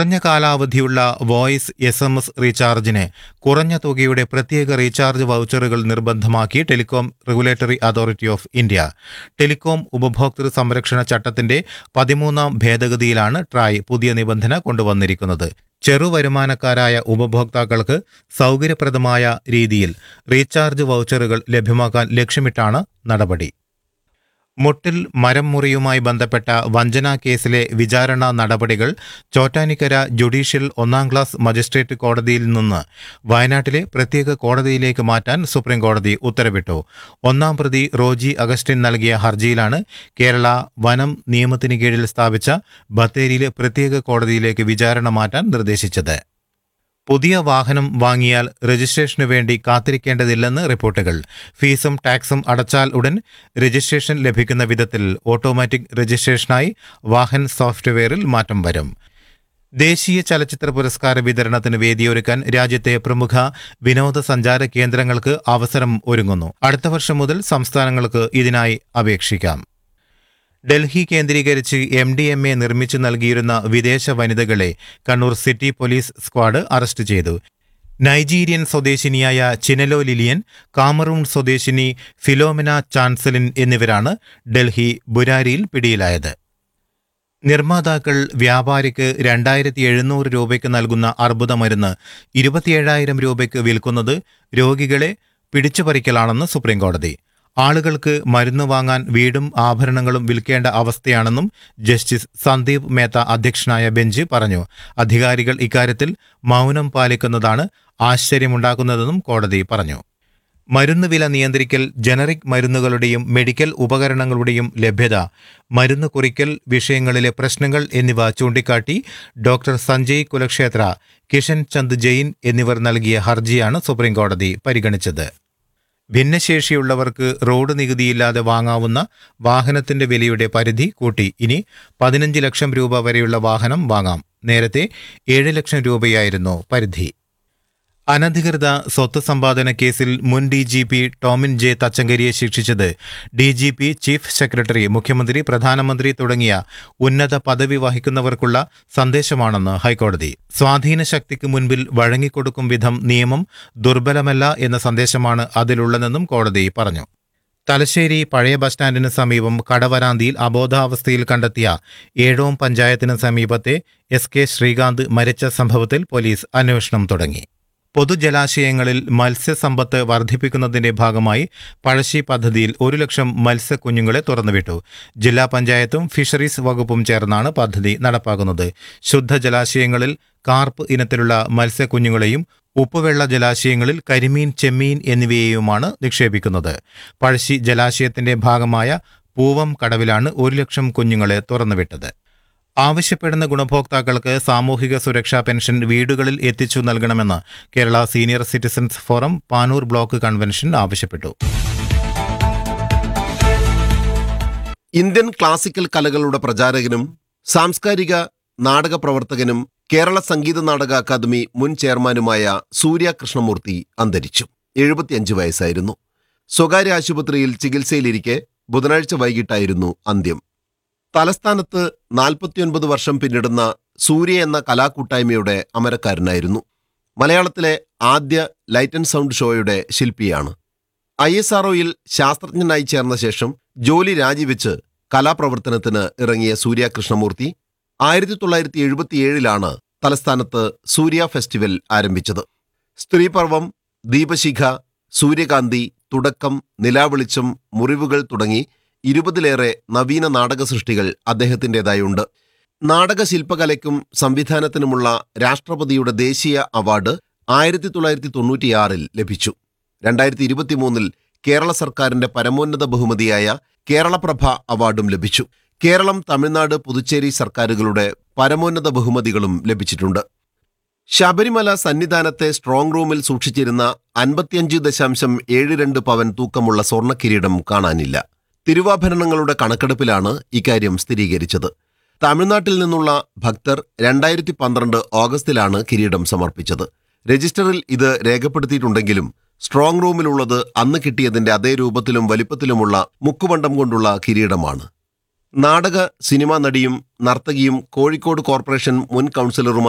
കുറഞ്ഞ കാലാവധിയുള്ള voice S M S റീചാർജിന് കുറഞ്ഞ തുകയുടെ പ്രത്യേക റീചാർജ് വൗച്ചറുകൾ നിർബന്ധമാക്കി telecom regulatory authority of India telecom ഉപഭോക്തൃ സംരക്ഷണ ചട്ടത്തിന്റെ പതിമൂന്നാം ഭേദഗതിയിലാണ് ട്രായ് പുതിയ നിബന്ധന കൊണ്ടുവന്നിരിക്കുന്നത് ചെറുവരുമാനക്കാരായ ഉപഭോക്താക്കൾക്ക് സൗകര്യപ്രദമായ രീതിയിൽ റീചാർജ് വൗച്ചറുകൾ ലഭ്യമാക്കാൻ ലക്ഷ്യമിട്ടാണ് നടപടി മുട്ടിൽ മരം മുറിയുമായി ബന്ധപ്പെട്ട വഞ്ചനാ കേസിലെ വിചാരണ നടപടികൾ ചോറ്റാനിക്കര ജുഡീഷ്യൽ ഒന്നാം ക്ലാസ് മജിസ്ട്രേറ്റ് കോടതിയിൽ നിന്ന് വയനാട്ടിലെ പ്രത്യേക കോടതിയിലേക്ക് മാറ്റാൻ സുപ്രീംകോടതി ഉത്തരവിട്ടു ഒന്നാം പ്രതി റോജി അഗസ്റ്റിൻ നൽകിയ ഹർജിയിലാണ് കേരള വനം നിയമത്തിന് കീഴിൽ സ്ഥാപിച്ച ബത്തേരിയിലെ പ്രത്യേക കോടതിയിലേക്ക് വിചാരണ മാറ്റാൻ നിർദ്ദേശിച്ചത് പുതിയ വാഹനം വാങ്ങിയാൽ രജിസ്ട്രേഷനു വേണ്ടി കാത്തിരിക്കേണ്ടതില്ലെന്ന് റിപ്പോർട്ടുകൾ ഫീസും ടാക്സും അടച്ചാൽ ഉടൻ രജിസ്ട്രേഷൻ ലഭിക്കുന്ന വിധത്തിൽ ഓട്ടോമാറ്റിക് രജിസ്ട്രേഷനായി വാഹൻ സോഫ്റ്റ്വെയറിൽ മാറ്റം വരും ദേശീയ ചലച്ചിത്ര പുരസ്കാര വിതരണത്തിന് വേദിയൊരുക്കാൻ രാജ്യത്തെ പ്രമുഖ വിനോദസഞ്ചാര കേന്ദ്രങ്ങൾക്ക് അവസരം ഒരുങ്ങുന്നു അടുത്ത വർഷം മുതൽ സംസ്ഥാനങ്ങൾക്ക് ഇതിനായി അപേക്ഷിക്കാം ഡൽഹി കേന്ദ്രീകരിച്ച് എം ഡി എം എ നിർമ്മിച്ചു നൽകിയിരുന്ന വിദേശ വനിതകളെ Kannur city police squad arrest ചെയ്തു നൈജീരിയൻ സ്വദേശിനിയായ ചിനലോ ലിലിയൻ കാമറൂൺ സ്വദേശിനി ഫിലോമിന ചാൻസലിൻ എന്നിവരാണ് ഡൽഹി ബുരാരിയിൽ പിടിയിലായത് നിർമ്മാതാക്കൾ വ്യാപാരിക്ക് രണ്ടായിരത്തി എഴുന്നൂറ് രൂപയ്ക്ക് നൽകുന്ന അർബുദ മരുന്ന് ഇരുപത്തിയേഴായിരം രൂപയ്ക്ക് വിൽക്കുന്നത് രോഗികളെ പിടിച്ചുപറിക്കലാണെന്ന് സുപ്രീംകോടതി ആളുകൾക്ക് മരുന്ന് വാങ്ങാൻ വീടും ആഭരണങ്ങളും വിൽക്കേണ്ട അവസ്ഥയാണെന്നും ജസ്റ്റിസ് സന്ദീപ് മേത്ത അധ്യക്ഷനായ ബെഞ്ച് പറഞ്ഞു അധികാരികൾ ഇക്കാര്യത്തിൽ മൗനം പാലിക്കുന്നതാണ് ആശ്ചര്യമുണ്ടാക്കുന്നതെന്നും കോടതി പറഞ്ഞു മരുന്ന് വില നിയന്ത്രിക്കൽ ജനറിക് മരുന്നുകളുടെയും മെഡിക്കൽ ഉപകരണങ്ങളുടെയും ലഭ്യത മരുന്ന് കുറിക്കൽ വിഷയങ്ങളിലെ പ്രശ്നങ്ങൾ എന്നിവ ചൂണ്ടിക്കാട്ടി ഡോക്ടർ സഞ്ജയ് കുലക്ഷേത്ര കിഷൻ ചന്ദ് ജെയിൻ എന്നിവർ നൽകിയ ഹർജിയാണ് സുപ്രീംകോടതി പരിഗണിച്ചത് ഭിന്നശേഷിയുള്ളവർക്ക് റോഡ് നികുതിയില്ലാതെ വാങ്ങാവുന്ന വാഹനത്തിന്റെ വിലയുടെ പരിധി കൂട്ടി ഇനി പതിനഞ്ച് ലക്ഷം രൂപ വരെയുള്ള വാഹനം വാങ്ങാം നേരത്തെ ഏഴ് ലക്ഷം രൂപയായിരുന്നു പരിധി അനധികൃത സ്വത്ത് സമ്പാദന കേസിൽ മുൻ D G P Tomin J തച്ചങ്കരിയെ ശിക്ഷിച്ചത് D G P chief secretary മുഖ്യമന്ത്രി പ്രധാനമന്ത്രി തുടങ്ങിയ ഉന്നത പദവി വഹിക്കുന്നവർക്കുള്ള സന്ദേശമാണെന്ന് ഹൈക്കോടതി സ്വാധീന ശക്തിക്ക് മുൻപിൽ വഴങ്ങിക്കൊടുക്കും വിധം നിയമം ദുർബലമല്ല എന്ന സന്ദേശമാണ് അതിലുള്ളതെന്നും കോടതി പറഞ്ഞു തലശ്ശേരി പഴയ ബസ് സ്റ്റാൻഡിന് സമീപം കടവരാന്തിയിൽ അബോധാവസ്ഥയിൽ കണ്ടെത്തിയ ഏഴോം പഞ്ചായത്തിന് സമീപത്തെ എസ് കെ ശ്രീകാന്ത് മരിച്ച സംഭവത്തിൽ പോലീസ് അന്വേഷണം തുടങ്ങി പൊതുജലാശയങ്ങളിൽ മത്സ്യസമ്പത്ത് വർദ്ധിപ്പിക്കുന്നതിന്റെ ഭാഗമായി പഴശ്ശി പദ്ധതിയിൽ ഒരു ലക്ഷം മത്സ്യക്കുഞ്ഞുങ്ങളെ തുറന്നുവിട്ടു ജില്ലാ പഞ്ചായത്തും ഫിഷറീസ് വകുപ്പും ചേർന്നാണ് പദ്ധതി നടപ്പാക്കുന്നത് ശുദ്ധജലാശയങ്ങളിൽ കാർപ്പ് ഇനത്തിലുള്ള മത്സ്യക്കുഞ്ഞുങ്ങളെയും ഉപ്പുവെള്ള ജലാശയങ്ങളിൽ കരിമീൻ ചെമ്മീൻ എന്നിവയെയുമാണ് നിക്ഷേപിക്കുന്നത് പഴശ്ശി ജലാശയത്തിന്റെ ഭാഗമായ പൂവം കടവിലാണ് ഒരു ലക്ഷം കുഞ്ഞുങ്ങളെ തുറന്നുവിട്ടത് ആവശ്യപ്പെടുന്ന ഗുണഭോക്താക്കൾക്ക് സാമൂഹിക സുരക്ഷാ പെൻഷൻ വീടുകളിൽ എത്തിച്ചു നൽകണമെന്ന് Kerala senior citizens forum Panoor block convention ആവശ്യപ്പെട്ടു ഇന്ത്യൻ ക്ലാസിക്കൽ കലകളുടെ പ്രചാരകനും സാംസ്കാരിക നാടക പ്രവർത്തകനും കേരള സംഗീത നാടക അക്കാദമി മുൻ ചെയർമാനുമായ സൂര്യ കൃഷ്ണമൂർത്തി അന്തരിച്ചു എഴുപത്തിയഞ്ച് വയസ്സായിരുന്നു സ്വകാര്യ ആശുപത്രിയിൽ ചികിത്സയിലിരിക്കെ ബുധനാഴ്ച വൈകിട്ടായിരുന്നു അന്ത്യം തലസ്ഥാനത്ത് നാൽപ്പത്തിയൊൻപത് വർഷം പിന്നിടുന്ന സൂര്യ എന്ന കലാകൂട്ടായ്മയുടെ അമരക്കാരനായിരുന്നു മലയാളത്തിലെ ആദ്യ ലൈറ്റ് ആൻഡ് സൗണ്ട് ഷോയുടെ ശില്പിയാണ് ഐ എസ് ആർഒയിൽ ശാസ്ത്രജ്ഞനായി ചേർന്ന ശേഷം ജോലി രാജിവെച്ച് കലാപ്രവർത്തനത്തിന് ഇറങ്ങിയ സൂര്യ കൃഷ്ണമൂർത്തി ആയിരത്തി തൊള്ളായിരത്തി എഴുപത്തിയേഴിലാണ് തലസ്ഥാനത്ത് സൂര്യ ഫെസ്റ്റിവൽ ആരംഭിച്ചത് സ്ത്രീപർവം ദീപശിഖ സൂര്യകാന്തി തുടക്കം നിലാവെളിച്ചം മുറിവുകൾ തുടങ്ങി ഇരുപതിലേറെ നവീന നാടക സൃഷ്ടികൾ അദ്ദേഹത്തിൻ്റെതായുണ്ട് നാടക ശില്പകലയ്ക്കും സംവിധാനത്തിനുമുള്ള രാഷ്ട്രപതിയുടെ ദേശീയ അവാർഡ് ആയിരത്തി തൊള്ളായിരത്തി തൊണ്ണൂറ്റിയാറിൽ ലഭിച്ചു രണ്ടായിരത്തി ഇരുപത്തിമൂന്നിൽ കേരള സർക്കാരിന്റെ പരമോന്നത ബഹുമതിയായ കേരളപ്രഭ അവാർഡും ലഭിച്ചു കേരളം തമിഴ്നാട് പുതുച്ചേരി സർക്കാരുകളുടെ പരമോന്നത ബഹുമതികളും ലഭിച്ചിട്ടുണ്ട് ശബരിമല സന്നിധാനത്തെ സ്ട്രോങ് റൂമിൽ സൂക്ഷിച്ചിരുന്ന അൻപത്തിയഞ്ച് ദശാംശം ഏഴ് രണ്ട് പവൻ തൂക്കമുള്ള സ്വർണ്ണ കിരീടം കാണാനില്ല തിരുവാഭരണങ്ങളുടെ കണക്കെടുപ്പിലാണ് ഇക്കാര്യം സ്ഥിരീകരിച്ചത് തമിഴ്നാട്ടിൽ നിന്നുള്ള ഭക്തർ രണ്ടായിരത്തി പന്ത്രണ്ട് ഓഗസ്റ്റിലാണ് കിരീടം സമർപ്പിച്ചത് രജിസ്റ്ററിൽ ഇത് രേഖപ്പെടുത്തിയിട്ടുണ്ടെങ്കിലും സ്ട്രോങ് റൂമിലുള്ളത് അന്ന് കിട്ടിയതിന്റെ അതേ രൂപത്തിലും വലിപ്പത്തിലുമുള്ള മുക്കുപണ്ടം കൊണ്ടുള്ള കിരീടമാണ് നാടക സിനിമാ നടിയും നർത്തകിയും കോഴിക്കോട് കോർപ്പറേഷൻ മുൻ കൗൺസിലറുമായ